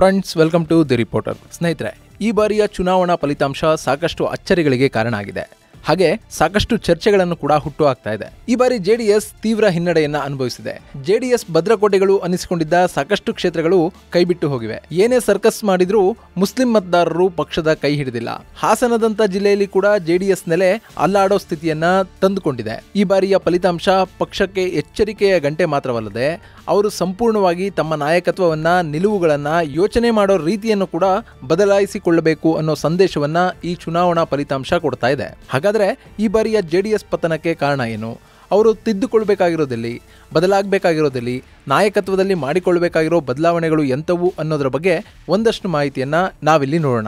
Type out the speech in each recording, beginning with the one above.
friends welcome to the reporter ಸ್ನೇಹಿತರೆ ಈ ಬಾರಿಯ ಚುನಾವಣಾ ಫಲಿತಾಂಶ ಸಾಕಷ್ಟು ಅಚ್ಚರಿಗಳಿಗೆ ಕಾರಣ ಆಗಿದೆ ಹಾಗೆ ಸಾಕಷ್ಟು ಚರ್ಚೆಗಳನ್ನು ಕೂಡ ಹುಟ್ಟು ಹಾಕ್ತಾ ಇದೆ ಈ ಬಾರಿ ಜೆಡಿಎಸ್ ತೀವ್ರ ಹಿನ್ನಡೆಯನ್ನ ಅನುಭವಿಸಿದೆ ಜೆಡಿಎಸ್ ಭದ್ರಕೋಟೆಗಳು ಅನಿಸಿಕೊಂಡಿದ್ದ ಸಾಕಷ್ಟು ಕ್ಷೇತ್ರಗಳು ಕೈಬಿಟ್ಟು ಹೋಗಿವೆ ಏನೇ ಸರ್ಕಸ್ ಮಾಡಿದ್ರೂ ಮುಸ್ಲಿಂ ಮತದಾರರು ಪಕ್ಷದ ಕೈ ಹಿಡಿದಿಲ್ಲ ಹಾಸನದಂತ ಜಿಲ್ಲೆಯಲ್ಲಿ ಕೂಡ ಜೆಡಿಎಸ್ ನೆಲೆ ಅಲ್ಲಾಡೋ ಸ್ಥಿತಿಯನ್ನ ತಂದುಕೊಂಡಿದೆ ಈ ಬಾರಿಯ ಫಲಿತಾಂಶ ಪಕ್ಷಕ್ಕೆ ಎಚ್ಚರಿಕೆಯ ಗಂಟೆ ಮಾತ್ರವಲ್ಲದೆ ಅವರು ಸಂಪೂರ್ಣವಾಗಿ ತಮ್ಮ ನಾಯಕತ್ವವನ್ನ ನಿಲುವುಗಳನ್ನ ಯೋಚನೆ ಮಾಡೋ ರೀತಿಯನ್ನು ಕೂಡ ಬದಲಾಯಿಸಿಕೊಳ್ಳಬೇಕು ಅನ್ನೋ ಸಂದೇಶವನ್ನ ಈ ಚುನಾವಣಾ ಫಲಿತಾಂಶ ಕೊಡ್ತಾ ಇದೆ ಹಾಗಾದ್ರೆ ಈ ಬಾರಿಯ ಜೆಡಿಎಸ್ ಪತನಕ್ಕೆ ಕಾರಣ ಏನು ಅವರು ತಿದ್ದುಕೊಳ್ಬೇಕಾಗಿರೋದಲ್ಲಿ ಬದಲಾಗಬೇಕಾಗಿರೋದಲ್ಲಿ ನಾಯಕತ್ವದಲ್ಲಿ ಮಾಡಿಕೊಳ್ಬೇಕಾಗಿರೋ ಬದಲಾವಣೆಗಳು ಎಂಥವು ಅನ್ನೋದರ ಬಗ್ಗೆ ಒಂದಷ್ಟು ಮಾಹಿತಿಯನ್ನ ನಾವಿಲ್ಲಿ ನೋಡೋಣ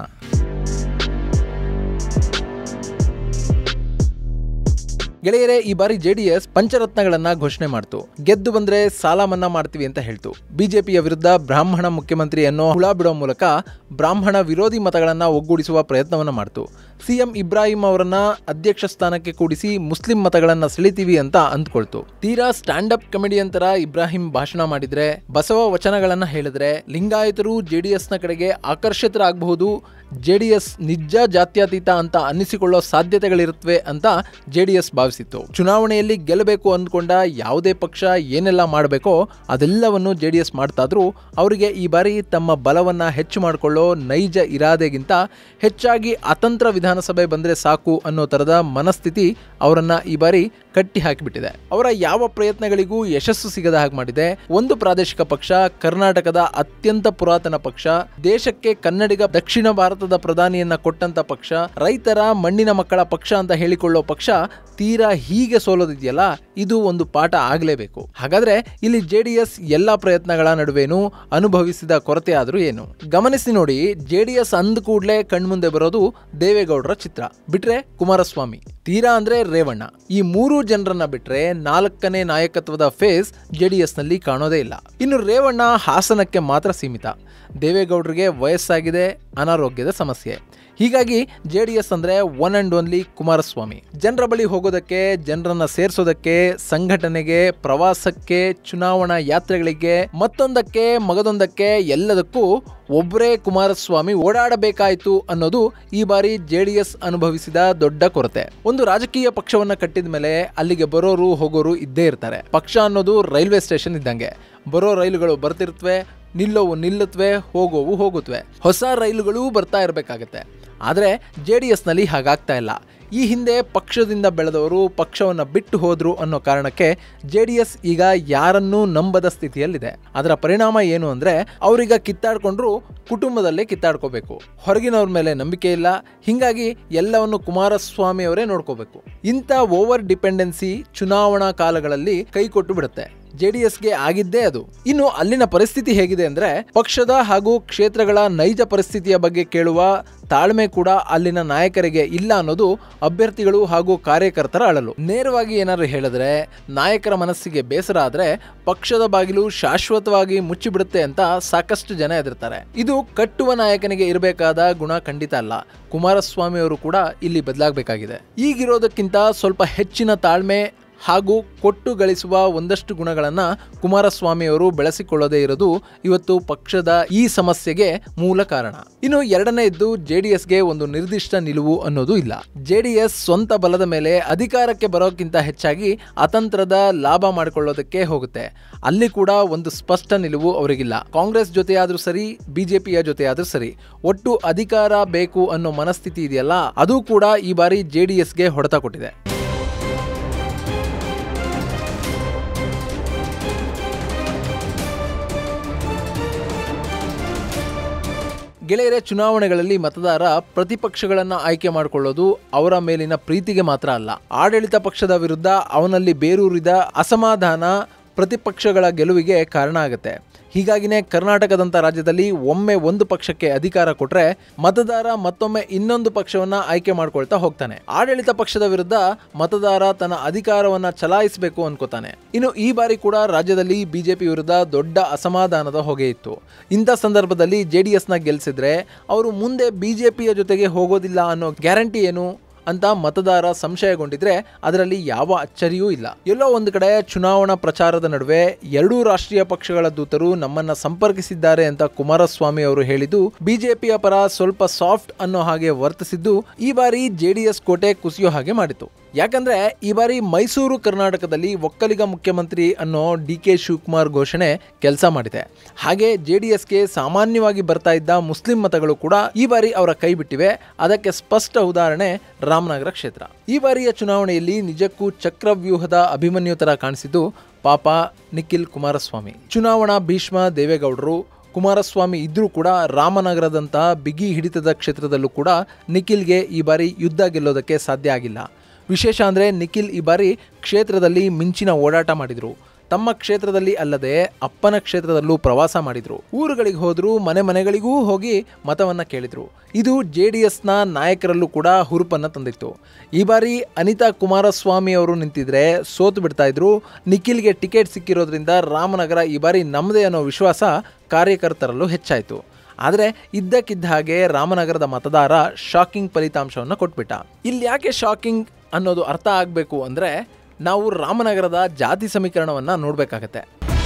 ಗೆಳೆಯರೇ ಈ ಬಾರಿ ಜೆಡಿಎಸ್ ಪಂಚರತ್ನಗಳನ್ನ ಘೋಷಣೆ ಮಾಡ್ತು ಗೆದ್ದು ಬಂದ್ರೆ ಸಾಲ ಮನ್ನಾ ಮಾಡ್ತೀವಿ ಅಂತ ಹೇಳ್ತು ಬಿಜೆಪಿಯ ವಿರುದ್ಧ ಬ್ರಾಹ್ಮಣ ಮುಖ್ಯಮಂತ್ರಿ ಅನ್ನೋ ಹುಳ ಬಿಡೋ ಮೂಲಕ ಬ್ರಾಹ್ಮಣ ವಿರೋಧಿ ಮತಗಳನ್ನ ಒಗ್ಗೂಡಿಸುವ ಪ್ರಯತ್ನವನ್ನ ಮಾಡ್ತು ಸಿಎಂ ಇಬ್ರಾಹಿಂ ಅವರನ್ನ ಅಧ್ಯಕ್ಷ ಸ್ಥಾನಕ್ಕೆ ಕೂಡಿಸಿ ಮುಸ್ಲಿಂ ಮತಗಳನ್ನ ಸೆಳಿತೀವಿ ಅಂತ ಅಂದ್ಕೊಳ್ತು ತೀರಾ ಸ್ಟ್ಯಾಂಡ್ ಅಪ್ ಕಮಿಡಿಯನ್ ತರ ಇಬ್ರಾಹಿಂ ಭಾಷಣ ಮಾಡಿದ್ರೆ ಬಸವ ವಚನಗಳನ್ನ ಹೇಳಿದ್ರೆ ಲಿಂಗಾಯತರು ಜೆಡಿಎಸ್ ನ ಕಡೆಗೆ ಆಕರ್ಷಿತರಾಗಬಹುದು ಜೆಡಿಎಸ್ ನಿಜ ಜಾತ್ಯತೀತ ಅಂತ ಅನ್ನಿಸಿಕೊಳ್ಳೋ ಸಾಧ್ಯತೆಗಳಿರುತ್ತವೆ ಅಂತ ಜೆಡಿಎಸ್ ಭಾವಿಸಿತ್ತು ಚುನಾವಣೆಯಲ್ಲಿ ಗೆಲ್ಲಬೇಕು ಅಂದ್ಕೊಂಡ ಯಾವುದೇ ಪಕ್ಷ ಏನೆಲ್ಲ ಮಾಡಬೇಕೋ ಅದೆಲ್ಲವನ್ನು ಜೆಡಿಎಸ್ ಮಾಡ್ತಾದ್ರೂ ಅವರಿಗೆ ಈ ಬಾರಿ ತಮ್ಮ ಬಲವನ್ನ ಹೆಚ್ಚು ಮಾಡಿಕೊಳ್ಳೋ ನೈಜ ಇರಾದೆಗಿಂತ ಹೆಚ್ಚಾಗಿ ಅತಂತ್ರ ವಿಧಾನಸಭೆ ಬಂದ್ರೆ ಸಾಕು ಅನ್ನೋ ತರದ ಮನಸ್ಥಿತಿ ಅವರನ್ನ ಈ ಬಾರಿ ಕಟ್ಟಿ ಹಾಕಿಬಿಟ್ಟಿದೆ ಅವರ ಯಾವ ಪ್ರಯತ್ನಗಳಿಗೂ ಯಶಸ್ಸು ಸಿಗದ ಹಾಗೆ ಮಾಡಿದೆ ಒಂದು ಪ್ರಾದೇಶಿಕ ಪಕ್ಷ ಕರ್ನಾಟಕದ ಅತ್ಯಂತ ಪುರಾತನ ಪಕ್ಷ ದೇಶಕ್ಕೆ ಕನ್ನಡಿಗ ದಕ್ಷಿಣ ಭಾರತದ ಪ್ರಧಾನಿಯನ್ನ ಕೊಟ್ಟಂತ ಪಕ್ಷ ರೈತರ ಮಣ್ಣಿನ ಮಕ್ಕಳ ಪಕ್ಷ ಅಂತ ಹೇಳಿಕೊಳ್ಳೋ ಪಕ್ಷ ತೀರಾ ಹೀಗೆ ಸೋಲೋದಿದೆಯಲ್ಲ ಇದು ಒಂದು ಪಾಠ ಆಗಲೇಬೇಕು ಹಾಗಾದ್ರೆ ಇಲ್ಲಿ ಜೆಡಿಎಸ್ ಎಲ್ಲ ಪ್ರಯತ್ನಗಳ ನಡುವೆನೂ ಅನುಭವಿಸಿದ ಕೊರತೆ ಆದ್ರೂ ಏನು ಗಮನಿಸಿ ನೋಡಿ ಜೆಡಿಎಸ್ ಅಂದ ಕೂಡಲೇ ಕಣ್ಮುಂದೆ ಬರೋದು ದೇವೇಗೌಡರ ಚಿತ್ರ ಬಿಟ್ರೆ ಕುಮಾರಸ್ವಾಮಿ ತೀರಾ ಅಂದ್ರೆ ರೇವಣ್ಣ ಈ ಮೂರು ಜನರನ್ನ ಬಿಟ್ರೆ ನಾಲ್ಕನೇ ನಾಯಕತ್ವದ ಫೇಸ್ ಜೆಡಿಎಸ್ ನಲ್ಲಿ ಕಾಣೋದೇ ಇಲ್ಲ ಇನ್ನು ರೇವಣ್ಣ ಹಾಸನಕ್ಕೆ ಮಾತ್ರ ಸೀಮಿತ ದೇವೇಗೌಡರಿಗೆ ವಯಸ್ಸಾಗಿದೆ ಅನಾರೋಗ್ಯದ ಸಮಸ್ಯೆ ಹೀಗಾಗಿ ಜೆ ಡಿ ಎಸ್ ಅಂದ್ರೆ ಒನ್ ಅಂಡ್ ಓನ್ಲಿ ಕುಮಾರಸ್ವಾಮಿ ಜನರ ಬಳಿ ಹೋಗೋದಕ್ಕೆ ಜನರನ್ನ ಸೇರಿಸೋದಕ್ಕೆ ಸಂಘಟನೆಗೆ ಪ್ರವಾಸಕ್ಕೆ ಚುನಾವಣಾ ಯಾತ್ರೆಗಳಿಗೆ ಮತ್ತೊಂದಕ್ಕೆ ಮಗದೊಂದಕ್ಕೆ ಎಲ್ಲದಕ್ಕೂ ಒಬ್ಬರೇ ಕುಮಾರಸ್ವಾಮಿ ಓಡಾಡಬೇಕಾಯಿತು ಅನ್ನೋದು ಈ ಬಾರಿ ಜೆ ಡಿ ಎಸ್ ಅನುಭವಿಸಿದ ದೊಡ್ಡ ಕೊರತೆ ಒಂದು ರಾಜಕೀಯ ಪಕ್ಷವನ್ನ ಕಟ್ಟಿದ ಮೇಲೆ ಅಲ್ಲಿಗೆ ಬರೋರು ಹೋಗೋರು ಇದ್ದೇ ಇರ್ತಾರೆ ಪಕ್ಷ ಅನ್ನೋದು ರೈಲ್ವೆ ಸ್ಟೇಷನ್ ಇದ್ದಂಗೆ ಬರೋ ರೈಲುಗಳು ಬರ್ತಿರ್ತವೆ ನಿಲ್ಲೋವು ನಿಲ್ಲುತ್ತವೆ ಹೋಗೋವು ಹೋಗುತ್ತವೆ ಹೊಸ ರೈಲುಗಳೂ ಬರ್ತಾ ಇರಬೇಕಾಗತ್ತೆ ಆದರೆ ಜೆ ಡಿ ಎಸ್ನಲ್ಲಿ ಹಾಗಾಗ್ತಾ ಇಲ್ಲ ಈ ಹಿಂದೆ ಪಕ್ಷದಿಂದ ಬೆಳೆದವರು ಪಕ್ಷವನ್ನು ಬಿಟ್ಟು ಹೋದ್ರು ಅನ್ನೋ ಕಾರಣಕ್ಕೆ ಜೆ ಡಿ ಎಸ್ ಈಗ ಯಾರನ್ನೂ ನಂಬದ ಸ್ಥಿತಿಯಲ್ಲಿದೆ ಅದರ ಪರಿಣಾಮ ಏನು ಅಂದರೆ ಅವರೀಗ ಕಿತ್ತಾಡ್ಕೊಂಡ್ರು ಕುಟುಂಬದಲ್ಲೇ ಕಿತ್ತಾಡ್ಕೋಬೇಕು ಹೊರಗಿನವ್ರ ಮೇಲೆ ನಂಬಿಕೆ ಇಲ್ಲ ಹಿಂಗಾಗಿ ಎಲ್ಲವನ್ನು ಕುಮಾರಸ್ವಾಮಿ ಅವರೇ ನೋಡ್ಕೋಬೇಕು ಇಂಥ ಓವರ್ ಡಿಪೆಂಡೆನ್ಸಿ ಚುನಾವಣಾ ಕಾಲಗಳಲ್ಲಿ ಕೈ ಕೊಟ್ಟು ಬಿಡುತ್ತೆ ಜೆಡಿಎಸ್ಗೆ ಆಗಿದ್ದೇ ಅದು ಇನ್ನು ಅಲ್ಲಿನ ಪರಿಸ್ಥಿತಿ ಹೇಗಿದೆ ಅಂದ್ರೆ ಪಕ್ಷದ ಹಾಗೂ ಕ್ಷೇತ್ರಗಳ ನೈಜ ಪರಿಸ್ಥಿತಿಯ ಬಗ್ಗೆ ಕೇಳುವ ತಾಳ್ಮೆ ಕೂಡ ಅಲ್ಲಿನ ನಾಯಕರಿಗೆ ಇಲ್ಲ ಅನ್ನೋದು ಅಭ್ಯರ್ಥಿಗಳು ಹಾಗೂ ಕಾರ್ಯಕರ್ತರ ಅಳಲು ನೇರವಾಗಿ ಏನಾದ್ರು ಹೇಳಿದ್ರೆ ನಾಯಕರ ಮನಸ್ಸಿಗೆ ಬೇಸರ ಆದ್ರೆ ಪಕ್ಷದ ಬಾಗಿಲು ಶಾಶ್ವತವಾಗಿ ಮುಚ್ಚಿಬಿಡುತ್ತೆ ಅಂತ ಸಾಕಷ್ಟು ಜನ ಎದುರ್ತಾರೆ ಇದು ಕಟ್ಟುವ ನಾಯಕನಿಗೆ ಇರಬೇಕಾದ ಗುಣ ಖಂಡಿತ ಅಲ್ಲ ಕುಮಾರಸ್ವಾಮಿ ಅವರು ಕೂಡ ಇಲ್ಲಿ ಬದಲಾಗಬೇಕಾಗಿದೆ ಈಗಿರೋದಕ್ಕಿಂತ ಸ್ವಲ್ಪ ಹೆಚ್ಚಿನ ತಾಳ್ಮೆ ಹಾಗೂ ಕೊಟ್ಟು ಗಳಿಸುವ ಒಂದಷ್ಟು ಗುಣಗಳನ್ನ ಕುಮಾರಸ್ವಾಮಿ ಅವರು ಬೆಳೆಸಿಕೊಳ್ಳದೇ ಇರೋದು ಇವತ್ತು ಪಕ್ಷದ ಈ ಸಮಸ್ಯೆಗೆ ಮೂಲ ಕಾರಣ ಇನ್ನು ಎರಡನೇದ್ದು ಜೆಡಿಎಸ್ಗೆ ಒಂದು ನಿರ್ದಿಷ್ಟ ನಿಲುವು ಅನ್ನೋದು ಇಲ್ಲ ಜೆಡಿಎಸ್ ಸ್ವಂತ ಬಲದ ಮೇಲೆ ಅಧಿಕಾರಕ್ಕೆ ಬರೋಕ್ಕಿಂತ ಹೆಚ್ಚಾಗಿ ಅತಂತ್ರದ ಲಾಭ ಮಾಡಿಕೊಳ್ಳೋದಕ್ಕೆ ಹೋಗುತ್ತೆ ಅಲ್ಲಿ ಕೂಡ ಒಂದು ಸ್ಪಷ್ಟ ನಿಲುವು ಅವರಿಗಿಲ್ಲ ಕಾಂಗ್ರೆಸ್ ಜೊತೆಯಾದ್ರೂ ಸರಿ ಬಿಜೆಪಿಯ ಜೊತೆಯಾದ್ರೂ ಸರಿ ಒಟ್ಟು ಅಧಿಕಾರ ಬೇಕು ಅನ್ನೋ ಮನಸ್ಥಿತಿ ಇದೆಯಲ್ಲ ಅದು ಕೂಡ ಈ ಬಾರಿ ಜೆಡಿಎಸ್ಗೆ ಹೊಡೆತ ಕೊಟ್ಟಿದೆ ಗೆಳೆಯರೆ ಚುನಾವಣೆಗಳಲ್ಲಿ ಮತದಾರ ಪ್ರತಿಪಕ್ಷಗಳನ್ನ ಆಯ್ಕೆ ಮಾಡಿಕೊಳ್ಳೋದು ಅವರ ಮೇಲಿನ ಪ್ರೀತಿಗೆ ಮಾತ್ರ ಅಲ್ಲ ಆಡಳಿತ ಪಕ್ಷದ ವಿರುದ್ಧ ಅವನಲ್ಲಿ ಬೇರೂರಿದ ಅಸಮಾಧಾನ ಪ್ರತಿಪಕ್ಷಗಳ ಗೆಲುವಿಗೆ ಕಾರಣ ಆಗುತ್ತೆ ಹೀಗಾಗಿನೇ ಕರ್ನಾಟಕದಂಥ ರಾಜ್ಯದಲ್ಲಿ ಒಮ್ಮೆ ಒಂದು ಪಕ್ಷಕ್ಕೆ ಅಧಿಕಾರ ಕೊಟ್ರೆ ಮತದಾರ ಮತ್ತೊಮ್ಮೆ ಇನ್ನೊಂದು ಪಕ್ಷವನ್ನ ಆಯ್ಕೆ ಮಾಡ್ಕೊಳ್ತಾ ಹೋಗ್ತಾನೆ ಆಡಳಿತ ಪಕ್ಷದ ವಿರುದ್ಧ ಮತದಾರ ತನ್ನ ಅಧಿಕಾರವನ್ನ ಚಲಾಯಿಸಬೇಕು ಅನ್ಕೋತಾನೆ ಇನ್ನು ಈ ಬಾರಿ ಕೂಡ ರಾಜ್ಯದಲ್ಲಿ ಬಿಜೆಪಿ ವಿರುದ್ಧ ದೊಡ್ಡ ಅಸಮಾಧಾನದ ಹೊಗೆ ಇತ್ತು ಇಂಥ ಸಂದರ್ಭದಲ್ಲಿ ಜೆ ಡಿ ಎಸ್ನ ಗೆಲ್ಸಿದ್ರೆ ಅವರು ಮುಂದೆ ಬಿಜೆಪಿಯ ಜೊತೆಗೆ ಹೋಗೋದಿಲ್ಲ ಅನ್ನೋ ಗ್ಯಾರಂಟಿ ಏನು ಅಂತ ಮತದಾರ ಸಂಶಯಗೊಂಡಿದ್ರೆ ಅದರಲ್ಲಿ ಯಾವ ಅಚ್ಚರಿಯೂ ಇಲ್ಲ ಎಲ್ಲೋ ಒಂದು ಕಡೆ ಚುನಾವಣಾ ಪ್ರಚಾರದ ನಡುವೆ ಎರಡೂ ರಾಷ್ಟ್ರೀಯ ಪಕ್ಷಗಳ ದೂತರು ನಮ್ಮನ್ನ ಸಂಪರ್ಕಿಸಿದ್ದಾರೆ ಅಂತ ಕುಮಾರಸ್ವಾಮಿ ಅವರು ಹೇಳಿದ್ದು ಬಿಜೆಪಿಯ ಪರ ಸ್ವಲ್ಪ ಸಾಫ್ಟ್ ಅನ್ನೋ ಹಾಗೆ ವರ್ತಿಸಿದ್ದು ಈ ಬಾರಿ ಜೆಡಿಎಸ್ ಕೋಟೆ ಕುಸಿಯೋ ಹಾಗೆ ಮಾಡಿತು ಯಾಕಂದ್ರೆ ಈ ಬಾರಿ ಮೈಸೂರು ಕರ್ನಾಟಕದಲ್ಲಿ ಒಕ್ಕಲಿಗ ಮುಖ್ಯಮಂತ್ರಿ ಅನ್ನೋ ಡಿ ಕೆ ಶಿವಕುಮಾರ್ ಘೋಷಣೆ ಕೆಲಸ ಮಾಡಿದೆ ಹಾಗೆ ಜೆ ಡಿ ಎಸ್ಗೆ ಸಾಮಾನ್ಯವಾಗಿ ಬರ್ತಾ ಇದ್ದ ಮುಸ್ಲಿಂ ಮತಗಳು ಕೂಡ ಈ ಬಾರಿ ಅವರ ಕೈ ಬಿಟ್ಟಿವೆ ಅದಕ್ಕೆ ಸ್ಪಷ್ಟ ಉದಾಹರಣೆ ರಾಮನಗರ ಕ್ಷೇತ್ರ ಈ ಬಾರಿಯ ಚುನಾವಣೆಯಲ್ಲಿ ನಿಜಕ್ಕೂ ಚಕ್ರವ್ಯೂಹದ ಅಭಿಮನ್ಯು ತರ ಕಾಣಿಸಿದ್ದು ಪಾಪ ನಿಖಿಲ್ ಕುಮಾರಸ್ವಾಮಿ ಚುನಾವಣಾ ಭೀಷ್ಮ ದೇವೇಗೌಡರು ಕುಮಾರಸ್ವಾಮಿ ಇದ್ರೂ ಕೂಡ ರಾಮನಗರದಂತಹ ಬಿಗಿ ಹಿಡಿತದ ಕ್ಷೇತ್ರದಲ್ಲೂ ಕೂಡ ನಿಖಿಲ್ಗೆ ಈ ಬಾರಿ ಯುದ್ಧ ಗೆಲ್ಲೋದಕ್ಕೆ ಸಾಧ್ಯ ಆಗಿಲ್ಲ ವಿಶೇಷ ಅಂದರೆ ನಿಖಿಲ್ ಈ ಬಾರಿ ಕ್ಷೇತ್ರದಲ್ಲಿ ಮಿಂಚಿನ ಓಡಾಟ ಮಾಡಿದರು ತಮ್ಮ ಕ್ಷೇತ್ರದಲ್ಲಿ ಅಲ್ಲದೆ ಅಪ್ಪನ ಕ್ಷೇತ್ರದಲ್ಲೂ ಪ್ರವಾಸ ಮಾಡಿದ್ರು ಊರುಗಳಿಗೆ ಹೋದ್ರು ಮನೆ ಮನೆಗಳಿಗೂ ಹೋಗಿ ಮತವನ್ನ ಕೇಳಿದ್ರು ಇದು ಜೆ ಡಿ ಎಸ್ನ ನಾಯಕರಲ್ಲೂ ಕೂಡ ಹುರುಪನ್ನ ತಂದಿತ್ತು ಈ ಬಾರಿ ಅನಿತಾ ಕುಮಾರಸ್ವಾಮಿ ಅವರು ನಿಂತಿದ್ರೆ ಸೋತು ಬಿಡ್ತಾ ಇದ್ರು ನಿಖಿಲ್ಗೆ ಟಿಕೆಟ್ ಸಿಕ್ಕಿರೋದ್ರಿಂದ ರಾಮನಗರ ಈ ಬಾರಿ ನಮ್ಮದೇ ಅನ್ನೋ ವಿಶ್ವಾಸ ಕಾರ್ಯಕರ್ತರಲ್ಲೂ ಹೆಚ್ಚಾಯಿತು ಆದರೆ ಇದ್ದಕ್ಕಿದ್ದ ಹಾಗೆ ರಾಮನಗರದ ಮತದಾರ ಶಾಕಿಂಗ್ ಫಲಿತಾಂಶವನ್ನು ಕೊಟ್ಬಿಟ್ಟ ಇಲ್ಲಿ ಯಾಕೆ ಶಾಕಿಂಗ್ ಅನ್ನೋದು ಅರ್ಥ ಆಗಬೇಕು ಅಂದರೆ ನಾವು ರಾಮನಗರದ ಜಾತಿ ಸಮೀಕರಣವನ್ನು ನೋಡಬೇಕಾಗತ್ತೆ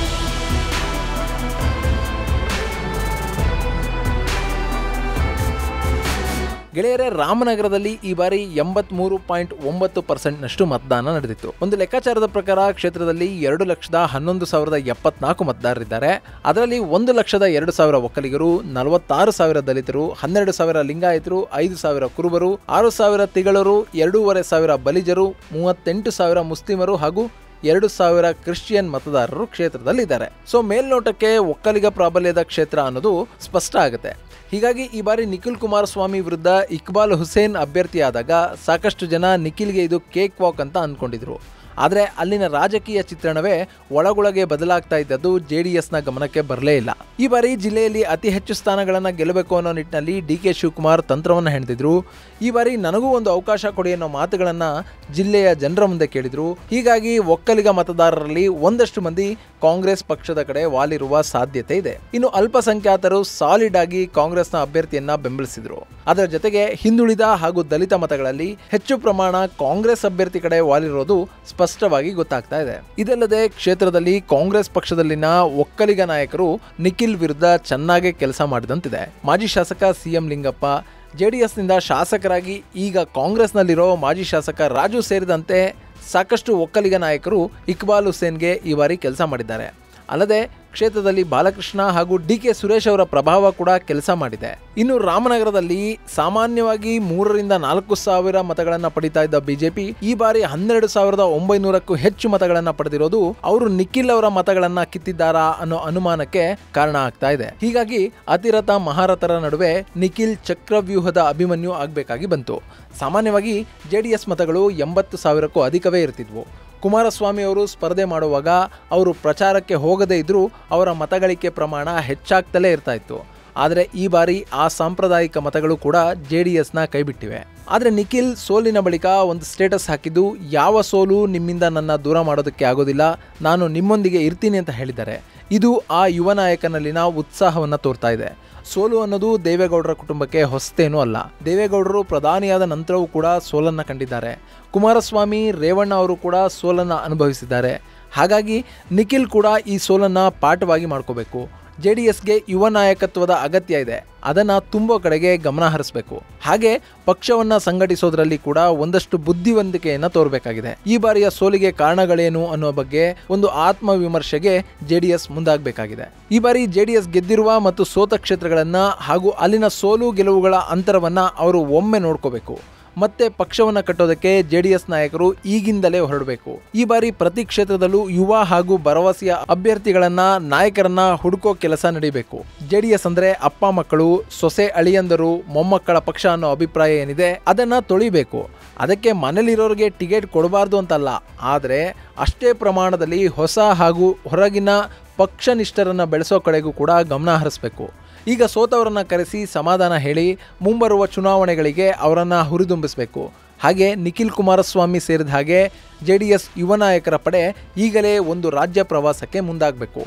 ಗೆಳೆಯರೆ ರಾಮನಗರದಲ್ಲಿ ಈ ಬಾರಿ ಎಂಬತ್ಮೂರು ಪಾಯಿಂಟ್ ಒಂಬತ್ತು ಪರ್ಸೆಂಟ್ನಷ್ಟು ಮತದಾನ ನಡೆದಿತ್ತು ಒಂದು ಲೆಕ್ಕಾಚಾರದ ಪ್ರಕಾರ ಕ್ಷೇತ್ರದಲ್ಲಿ ಎರಡು ಲಕ್ಷದ ಹನ್ನೊಂದು ಸಾವಿರದ ಎಪ್ಪತ್ನಾಲ್ಕು ಮತದಾರರಿದ್ದಾರೆ ಅದರಲ್ಲಿ ಒಂದು ಲಕ್ಷದ ಎರಡು ಸಾವಿರ ಒಕ್ಕಲಿಗರು ನಲವತ್ತಾರು ಸಾವಿರ ದಲಿತರು ಹನ್ನೆರಡು ಸಾವಿರ ಲಿಂಗಾಯತರು ಐದು ಸಾವಿರ ಕುರುಬರು ಆರು ಸಾವಿರ ತಿಗಳರು ಎರಡೂವರೆ ಸಾವಿರ ಬಲಿಜರು ಮೂವತ್ತೆಂಟು ಸಾವಿರ ಮುಸ್ಲಿಮರು ಹಾಗೂ ಎರಡು ಸಾವಿರ ಕ್ರಿಶ್ಚಿಯನ್ ಮತದಾರರು ಕ್ಷೇತ್ರದಲ್ಲಿದ್ದಾರೆ ಸೊ ಮೇಲ್ನೋಟಕ್ಕೆ ಒಕ್ಕಲಿಗ ಪ್ರಾಬಲ್ಯದ ಕ್ಷೇತ್ರ ಅನ್ನೋದು ಸ್ಪಷ್ಟ ಆಗುತ್ತೆ ಹೀಗಾಗಿ ಈ ಬಾರಿ ನಿಖಿಲ್ ಕುಮಾರಸ್ವಾಮಿ ವಿರುದ್ಧ ಇಕ್ಬಾಲ್ ಹುಸೇನ್ ಅಭ್ಯರ್ಥಿಯಾದಾಗ ಸಾಕಷ್ಟು ಜನ ನಿಖಿಲ್ಗೆ ಇದು ಕೇಕ್ ವಾಕ್ ಅಂತ ಅಂದ್ಕೊಂಡಿದ್ರು ಆದರೆ ಅಲ್ಲಿನ ರಾಜಕೀಯ ಚಿತ್ರಣವೇ ಒಳಗೊಳಗೆ ಬದಲಾಗ್ತಾ ಇದ್ದದ್ದು ಜೆ ಡಿ ಎಸ್ನ ಗಮನಕ್ಕೆ ಬರಲೇ ಇಲ್ಲ ಈ ಬಾರಿ ಜಿಲ್ಲೆಯಲ್ಲಿ ಅತಿ ಹೆಚ್ಚು ಸ್ಥಾನಗಳನ್ನು ಗೆಲ್ಲಬೇಕು ಅನ್ನೋ ನಿಟ್ಟಿನಲ್ಲಿ ಡಿ ಕೆ ಶಿವಕುಮಾರ್ ತಂತ್ರವನ್ನು ಹೆಣೆದಿದ್ರು ಈ ಬಾರಿ ನನಗೂ ಒಂದು ಅವಕಾಶ ಕೊಡಿ ಅನ್ನೋ ಮಾತುಗಳನ್ನು ಜಿಲ್ಲೆಯ ಜನರ ಮುಂದೆ ಕೇಳಿದ್ರು ಹೀಗಾಗಿ ಒಕ್ಕಲಿಗ ಮತದಾರರಲ್ಲಿ ಒಂದಷ್ಟು ಮಂದಿ ಕಾಂಗ್ರೆಸ್ ಪಕ್ಷದ ಕಡೆ ವಾಲಿರುವ ಸಾಧ್ಯತೆ ಇದೆ ಇನ್ನು ಅಲ್ಪಸಂಖ್ಯಾತರು ಸಾಲಿಡ್ ಆಗಿ ಕಾಂಗ್ರೆಸ್ನ ಅಭ್ಯರ್ಥಿಯನ್ನ ಬೆಂಬಲಿಸಿದ್ರು ಅದರ ಜೊತೆಗೆ ಹಿಂದುಳಿದ ಹಾಗೂ ದಲಿತ ಮತಗಳಲ್ಲಿ ಹೆಚ್ಚು ಪ್ರಮಾಣ ಕಾಂಗ್ರೆಸ್ ಅಭ್ಯರ್ಥಿ ಕಡೆ ವಾಲಿರೋದು ಸ್ಪಷ್ಟವಾಗಿ ಗೊತ್ತಾಗ್ತಾ ಇದೆ ಇದಲ್ಲದೆ ಕ್ಷೇತ್ರದಲ್ಲಿ ಕಾಂಗ್ರೆಸ್ ಪಕ್ಷದಲ್ಲಿನ ಒಕ್ಕಲಿಗ ನಾಯಕರು ನಿಖಿಲ್ ವಿರುದ್ಧ ಚೆನ್ನಾಗೇ ಕೆಲಸ ಮಾಡಿದಂತಿದೆ ಮಾಜಿ ಶಾಸಕ ಸಿಎಂ ಲಿಂಗಪ್ಪ ಜೆಡಿಎಸ್ನಿಂದ ಶಾಸಕರಾಗಿ ಈಗ ಕಾಂಗ್ರೆಸ್ನಲ್ಲಿರೋ ಮಾಜಿ ಶಾಸಕ ರಾಜು ಸೇರಿದಂತೆ ಸಾಕಷ್ಟು ಒಕ್ಕಲಿಗ ನಾಯಕರು ಇಕ್ಬಾಲ್ ಹುಸೇನ್ಗೆ ಈ ಬಾರಿ ಕೆಲಸ ಮಾಡಿದ್ದಾರೆ ಅಲ್ಲದೆ ಕ್ಷೇತ್ರದಲ್ಲಿ ಬಾಲಕೃಷ್ಣ ಹಾಗೂ ಡಿ ಕೆ ಸುರೇಶ್ ಅವರ ಪ್ರಭಾವ ಕೂಡ ಕೆಲಸ ಮಾಡಿದೆ ಇನ್ನು ರಾಮನಗರದಲ್ಲಿ ಸಾಮಾನ್ಯವಾಗಿ ಮೂರರಿಂದ ನಾಲ್ಕು ಸಾವಿರ ಮತಗಳನ್ನು ಪಡಿತಾ ಇದ್ದ ಬಿಜೆಪಿ ಈ ಬಾರಿ ಹನ್ನೆರಡು ಸಾವಿರದ ಒಂಬೈನೂರಕ್ಕೂ ಹೆಚ್ಚು ಮತಗಳನ್ನು ಪಡೆದಿರೋದು ಅವರು ನಿಖಿಲ್ ಅವರ ಮತಗಳನ್ನ ಕಿತ್ತಿದ್ದಾರಾ ಅನ್ನೋ ಅನುಮಾನಕ್ಕೆ ಕಾರಣ ಆಗ್ತಾ ಇದೆ ಹೀಗಾಗಿ ಅತಿರಥ ಮಹಾರಥರ ನಡುವೆ ನಿಖಿಲ್ ಚಕ್ರವ್ಯೂಹದ ಅಭಿಮನ್ಯು ಆಗಬೇಕಾಗಿ ಬಂತು ಸಾಮಾನ್ಯವಾಗಿ ಜೆಡಿಎಸ್ ಮತಗಳು ಎಂಬತ್ತು ಸಾವಿರಕ್ಕೂ ಅಧಿಕವೇ ಇರ್ತಿದ್ವು ಕುಮಾರಸ್ವಾಮಿ ಅವರು ಸ್ಪರ್ಧೆ ಮಾಡುವಾಗ ಅವರು ಪ್ರಚಾರಕ್ಕೆ ಹೋಗದೇ ಇದ್ರೂ ಅವರ ಮತಗಳಿಕೆ ಪ್ರಮಾಣ ಹೆಚ್ಚಾಗ್ತಲೇ ಇರ್ತಾ ಇತ್ತು ಆದರೆ ಈ ಬಾರಿ ಆ ಸಾಂಪ್ರದಾಯಿಕ ಮತಗಳು ಕೂಡ ಜೆ ಡಿ ಎಸ್ನ ಕೈಬಿಟ್ಟಿವೆ ಆದರೆ ನಿಖಿಲ್ ಸೋಲಿನ ಬಳಿಕ ಒಂದು ಸ್ಟೇಟಸ್ ಹಾಕಿದ್ದು ಯಾವ ಸೋಲು ನಿಮ್ಮಿಂದ ನನ್ನ ದೂರ ಮಾಡೋದಕ್ಕೆ ಆಗೋದಿಲ್ಲ ನಾನು ನಿಮ್ಮೊಂದಿಗೆ ಇರ್ತೀನಿ ಅಂತ ಹೇಳಿದ್ದಾರೆ ಇದು ಆ ಯುವ ನಾಯಕನಲ್ಲಿನ ಉತ್ಸಾಹವನ್ನು ತೋರ್ತಾ ಇದೆ ಸೋಲು ಅನ್ನೋದು ದೇವೇಗೌಡರ ಕುಟುಂಬಕ್ಕೆ ಹೊಸತೇನೂ ಅಲ್ಲ ದೇವೇಗೌಡರು ಪ್ರಧಾನಿಯಾದ ನಂತರವೂ ಕೂಡ ಸೋಲನ್ನು ಕಂಡಿದ್ದಾರೆ ಕುಮಾರಸ್ವಾಮಿ ರೇವಣ್ಣ ಅವರು ಕೂಡ ಸೋಲನ್ನು ಅನುಭವಿಸಿದ್ದಾರೆ ಹಾಗಾಗಿ ನಿಖಿಲ್ ಕೂಡ ಈ ಸೋಲನ್ನು ಪಾಠವಾಗಿ ಮಾಡ್ಕೋಬೇಕು ಜೆ ಡಿ ಎಸ್ಗೆ ಯುವ ನಾಯಕತ್ವದ ಅಗತ್ಯ ಇದೆ ಅದನ್ನು ತುಂಬೋ ಕಡೆಗೆ ಗಮನ ಹರಿಸಬೇಕು ಹಾಗೆ ಪಕ್ಷವನ್ನ ಸಂಘಟಿಸೋದ್ರಲ್ಲಿ ಕೂಡ ಒಂದಷ್ಟು ಬುದ್ಧಿವಂತಿಕೆಯನ್ನು ತೋರಬೇಕಾಗಿದೆ ಈ ಬಾರಿಯ ಸೋಲಿಗೆ ಕಾರಣಗಳೇನು ಅನ್ನೋ ಬಗ್ಗೆ ಒಂದು ಆತ್ಮವಿಮರ್ಶೆಗೆ ಜೆಡಿಎಸ್ ಮುಂದಾಗಬೇಕಾಗಿದೆ ಈ ಬಾರಿ ಜೆಡಿಎಸ್ ಗೆದ್ದಿರುವ ಮತ್ತು ಸೋತ ಕ್ಷೇತ್ರಗಳನ್ನ ಹಾಗೂ ಅಲ್ಲಿನ ಸೋಲು ಗೆಲುವುಗಳ ಅಂತರವನ್ನ ಅವರು ಒಮ್ಮೆ ನೋಡ್ಕೋಬೇಕು ಮತ್ತೆ ಪಕ್ಷವನ್ನ ಕಟ್ಟೋದಕ್ಕೆ ಜೆಡಿಎಸ್ ನಾಯಕರು ಈಗಿಂದಲೇ ಹೊರಡಬೇಕು ಈ ಬಾರಿ ಪ್ರತಿ ಕ್ಷೇತ್ರದಲ್ಲೂ ಯುವ ಹಾಗೂ ಭರವಸೆಯ ಅಭ್ಯರ್ಥಿಗಳನ್ನ ನಾಯಕರನ್ನ ಹುಡುಕೋ ಕೆಲಸ ನಡೀಬೇಕು ಜೆಡಿಎಸ್ ಅಂದ್ರೆ ಅಪ್ಪ ಮಕ್ಕಳು ಸೊಸೆ ಅಳಿಯಂದರು ಮೊಮ್ಮಕ್ಕಳ ಪಕ್ಷ ಅನ್ನೋ ಅಭಿಪ್ರಾಯ ಏನಿದೆ ಅದನ್ನ ತೊಳಿಬೇಕು ಅದಕ್ಕೆ ಮನೇಲಿರೋರಿಗೆ ಟಿಕೆಟ್ ಕೊಡಬಾರ್ದು ಅಂತಲ್ಲ ಆದರೆ ಅಷ್ಟೇ ಪ್ರಮಾಣದಲ್ಲಿ ಹೊಸ ಹಾಗೂ ಹೊರಗಿನ ಪಕ್ಷನಿಷ್ಠರನ್ನ ಬೆಳೆಸೋ ಕಡೆಗೂ ಕೂಡ ಗಮನ ಹರಿಸಬೇಕು ಈಗ ಸೋತವರನ್ನ ಕರೆಸಿ ಸಮಾಧಾನ ಹೇಳಿ ಮುಂಬರುವ ಚುನಾವಣೆಗಳಿಗೆ ಅವರನ್ನ ಹುರಿದುಂಬಿಸಬೇಕು ಹಾಗೆ ನಿಖಿಲ್ ಕುಮಾರಸ್ವಾಮಿ ಸೇರಿದ ಹಾಗೆ ಜೆ ಡಿ ಎಸ್ ಯುವ ನಾಯಕರ ಪಡೆ ಈಗಲೇ ಒಂದು ರಾಜ್ಯ ಪ್ರವಾಸಕ್ಕೆ ಮುಂದಾಗಬೇಕು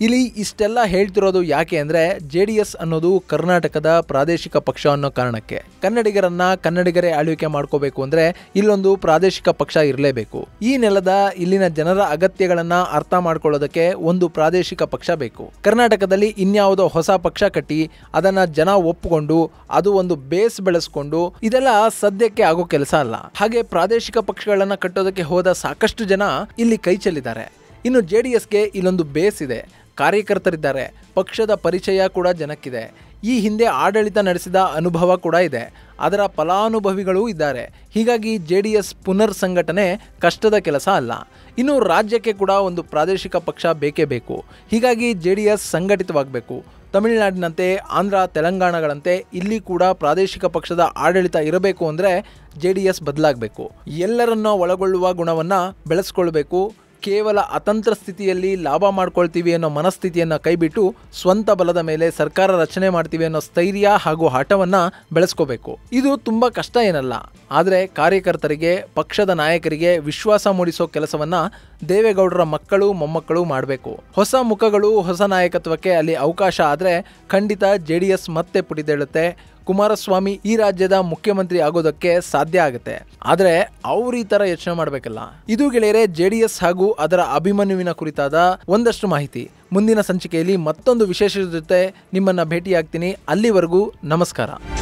ಇಲ್ಲಿ ಇಷ್ಟೆಲ್ಲ ಹೇಳ್ತಿರೋದು ಯಾಕೆ ಅಂದ್ರೆ ಜೆ ಡಿ ಎಸ್ ಅನ್ನೋದು ಕರ್ನಾಟಕದ ಪ್ರಾದೇಶಿಕ ಪಕ್ಷ ಅನ್ನೋ ಕಾರಣಕ್ಕೆ ಕನ್ನಡಿಗರನ್ನ ಕನ್ನಡಿಗರೇ ಆಳ್ವಿಕೆ ಮಾಡ್ಕೋಬೇಕು ಅಂದ್ರೆ ಇಲ್ಲೊಂದು ಪ್ರಾದೇಶಿಕ ಪಕ್ಷ ಇರಲೇಬೇಕು ಈ ನೆಲದ ಇಲ್ಲಿನ ಜನರ ಅಗತ್ಯಗಳನ್ನ ಅರ್ಥ ಮಾಡ್ಕೊಳ್ಳೋದಕ್ಕೆ ಒಂದು ಪ್ರಾದೇಶಿಕ ಪಕ್ಷ ಬೇಕು ಕರ್ನಾಟಕದಲ್ಲಿ ಇನ್ಯಾವುದೋ ಹೊಸ ಪಕ್ಷ ಕಟ್ಟಿ ಅದನ್ನ ಜನ ಒಪ್ಪಿಕೊಂಡು ಅದು ಒಂದು ಬೇಸ್ ಬೆಳೆಸ್ಕೊಂಡು ಇದೆಲ್ಲ ಸದ್ಯಕ್ಕೆ ಆಗೋ ಕೆಲಸ ಅಲ್ಲ ಹಾಗೆ ಪ್ರಾದೇಶಿಕ ಪಕ್ಷಗಳನ್ನ ಕಟ್ಟೋದಕ್ಕೆ ಹೋದ ಸಾಕಷ್ಟು ಜನ ಇಲ್ಲಿ ಕೈ ಚೆಲ್ಲಿದ್ದಾರೆ ಇನ್ನು ಜೆ ಡಿ ಎಸ್ಗೆ ಇಲ್ಲೊಂದು ಬೇಸ್ ಇದೆ ಕಾರ್ಯಕರ್ತರಿದ್ದಾರೆ ಪಕ್ಷದ ಪರಿಚಯ ಕೂಡ ಜನಕ್ಕಿದೆ ಈ ಹಿಂದೆ ಆಡಳಿತ ನಡೆಸಿದ ಅನುಭವ ಕೂಡ ಇದೆ ಅದರ ಫಲಾನುಭವಿಗಳೂ ಇದ್ದಾರೆ ಹೀಗಾಗಿ ಜೆ ಡಿ ಎಸ್ ಪುನರ್ ಸಂಘಟನೆ ಕಷ್ಟದ ಕೆಲಸ ಅಲ್ಲ ಇನ್ನು ರಾಜ್ಯಕ್ಕೆ ಕೂಡ ಒಂದು ಪ್ರಾದೇಶಿಕ ಪಕ್ಷ ಬೇಕೇ ಬೇಕು ಹೀಗಾಗಿ ಜೆ ಡಿ ಎಸ್ ಸಂಘಟಿತವಾಗಬೇಕು ತಮಿಳುನಾಡಿನಂತೆ ಆಂಧ್ರ ತೆಲಂಗಾಣಗಳಂತೆ ಇಲ್ಲಿ ಕೂಡ ಪ್ರಾದೇಶಿಕ ಪಕ್ಷದ ಆಡಳಿತ ಇರಬೇಕು ಅಂದರೆ ಜೆ ಡಿ ಎಸ್ ಬದಲಾಗಬೇಕು ಎಲ್ಲರನ್ನ ಒಳಗೊಳ್ಳುವ ಗುಣವನ್ನು ಬೆಳೆಸ್ಕೊಳ್ಬೇಕು ಕೇವಲ ಅತಂತ್ರ ಸ್ಥಿತಿಯಲ್ಲಿ ಲಾಭ ಮಾಡ್ಕೊಳ್ತೀವಿ ಅನ್ನೋ ಮನಸ್ಥಿತಿಯನ್ನು ಕೈಬಿಟ್ಟು ಸ್ವಂತ ಬಲದ ಮೇಲೆ ಸರ್ಕಾರ ರಚನೆ ಮಾಡ್ತೀವಿ ಅನ್ನೋ ಸ್ಥೈರ್ಯ ಹಾಗೂ ಹಠವನ್ನು ಬೆಳೆಸ್ಕೋಬೇಕು ಇದು ತುಂಬ ಕಷ್ಟ ಏನಲ್ಲ ಆದರೆ ಕಾರ್ಯಕರ್ತರಿಗೆ ಪಕ್ಷದ ನಾಯಕರಿಗೆ ವಿಶ್ವಾಸ ಮೂಡಿಸೋ ಕೆಲಸವನ್ನ ದೇವೇಗೌಡರ ಮಕ್ಕಳು ಮೊಮ್ಮಕ್ಕಳು ಮಾಡಬೇಕು ಹೊಸ ಮುಖಗಳು ಹೊಸ ನಾಯಕತ್ವಕ್ಕೆ ಅಲ್ಲಿ ಅವಕಾಶ ಆದರೆ ಖಂಡಿತ ಜೆ ಡಿ ಎಸ್ ಮತ್ತೆ ಪುಟಿದೇಳುತ್ತೆ ಕುಮಾರಸ್ವಾಮಿ ಈ ರಾಜ್ಯದ ಮುಖ್ಯಮಂತ್ರಿ ಆಗೋದಕ್ಕೆ ಸಾಧ್ಯ ಆಗುತ್ತೆ ಆದರೆ ಅವ್ರು ಈ ತರ ಯೋಚನೆ ಮಾಡಬೇಕಲ್ಲ ಇದು ಗೆಳೆಯರೆ ಜೆ ಡಿ ಎಸ್ ಹಾಗೂ ಅದರ ಅಭಿಮನ್ಯುವಿನ ಕುರಿತಾದ ಒಂದಷ್ಟು ಮಾಹಿತಿ ಮುಂದಿನ ಸಂಚಿಕೆಯಲ್ಲಿ ಮತ್ತೊಂದು ವಿಶೇಷ ಜೊತೆ ನಿಮ್ಮನ್ನ ಭೇಟಿಯಾಗ್ತೀನಿ ಅಲ್ಲಿವರೆಗೂ ನಮಸ್ಕಾರ